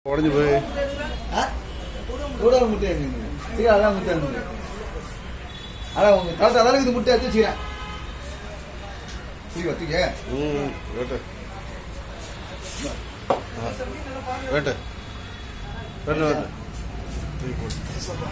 உடஞ்சு போய் ஆ? கூட ஒரு முட்டை இருக்கு சரி அதான் முட்டை இருக்கு அதான் உங்க தாத்தா அதான் இது முட்டை எடுத்து வச்சுக்கிறேன் சரி வச்சுக்க ம் வேட்டு வேட்டு வேட்டு வேட்டு தூக்கி போடு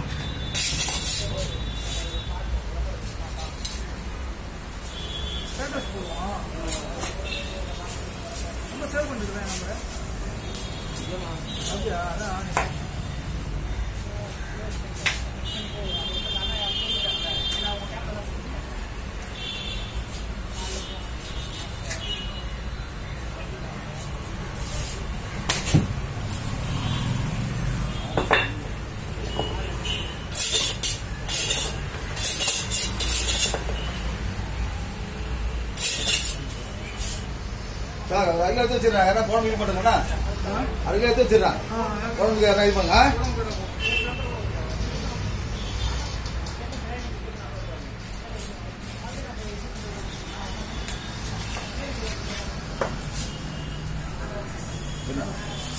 சார் அதுக்கு எடுத்து வச்சிடறான் யாரா குழம்பு வைக்க மாட்டோம்னா அதுக்கு எடுத்து வச்சிடறான் குழம்புக்கு யாரா இது பண்ணுங்க என்ன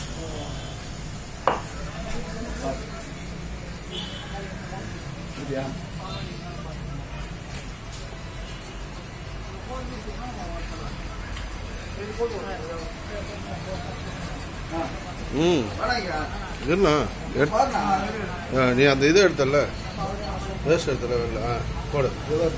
அப்படியா ஆ ம் வேணாங்க என்ன எடு பாருண்ணா ஆ, நீ அந்த இதை எடுத்தல வேஸ்ட் எடுத்தல வெளில ஆ போடு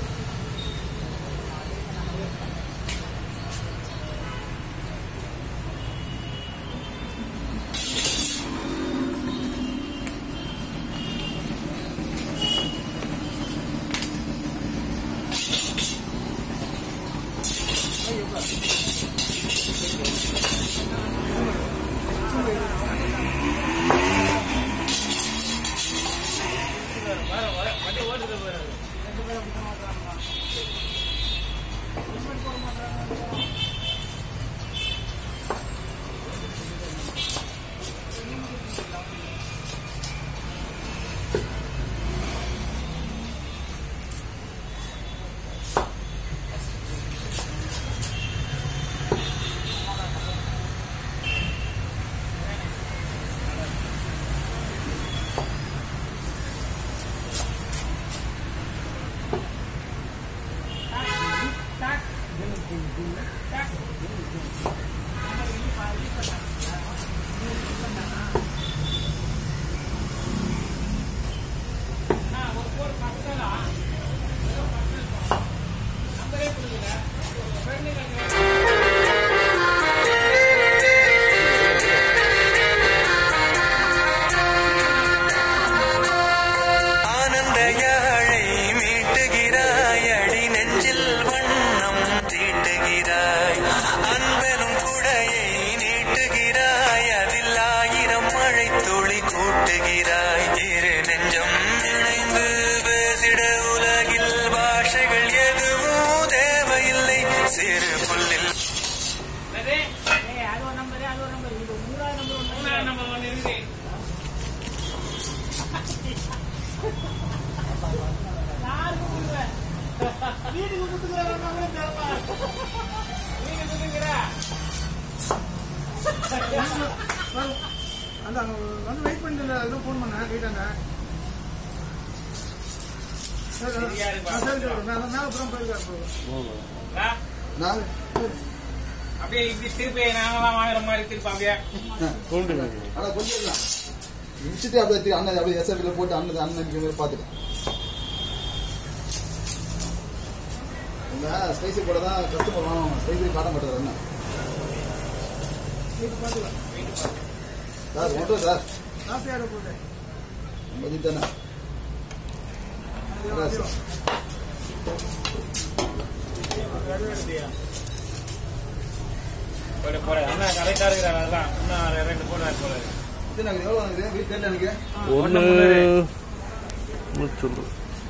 ஆனந்த யாழை மீட்டுகிறாய் அடி நெஞ்சில் வண்ணம் தீட்டுகிறாய் அன்பெனும் குடையை நீட்டுகிறாய் அதில் ஆயிரம் மழை துளி கூட்டுகிறாய் இரு நெஞ்சம் இணைந்து பேசிட உலகில் பாஷைகள் எதுவும் தேவையில்லை சிறு புல்லில் அந்த அங்க வந்து வெயிட் பண்ணிட்டு எதுவும் ஃபோன் பண்ணேன் வீட்டாங்க சரி சரி, சரி சரி மேல மேல புறம் போயிருக்காரு bro. நான் அப்படியே இப்படி திருப்பி நாங்களாம் வாங்குற மாதிரி திருப்பி அப்படியே தூண்டு ஆனா கொஞ்சம் தான் முடிச்சுட்டு அப்படியே திருப்பி அண்ணன் அப்படியே எஸ்எஃப்ல போட்டு அண்ணன் அண்ணன் பார்த்துட்டேன் இந்த ஸ்பைசி போட தான் கஷ்டப்படுறோம் ஸ்பைசி காட்ட மாட்டேது அண்ணன் இது பார்த்துக்கலாம் சார் ஒன்றும் சார் காசு யாரை போட்டு மதியம் தானே சார் போட போட அண்ணா கரெக்டா இருக்கிறாரு அதெல்லாம் இன்னும் ரெண்டு போடுறாரு போல இது எனக்கு எவ்வளோ எனக்கு வீட்டு தெரியல எனக்கு ஒன்று சொல்லு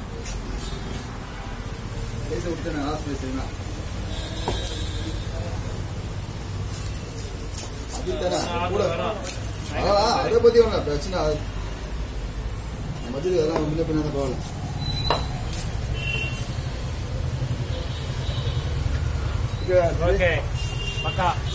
ஸ்பைஸை விட்டு நான் லாஸ்ட் ஸ்பைஸ் அது தானே கூட அதான் அதை பத்தி ஒன்றும் பிரச்சனை அது மதியம் அதெல்லாம் முன்ன பின்ன பரவாயில்ல ஓகே பக்கா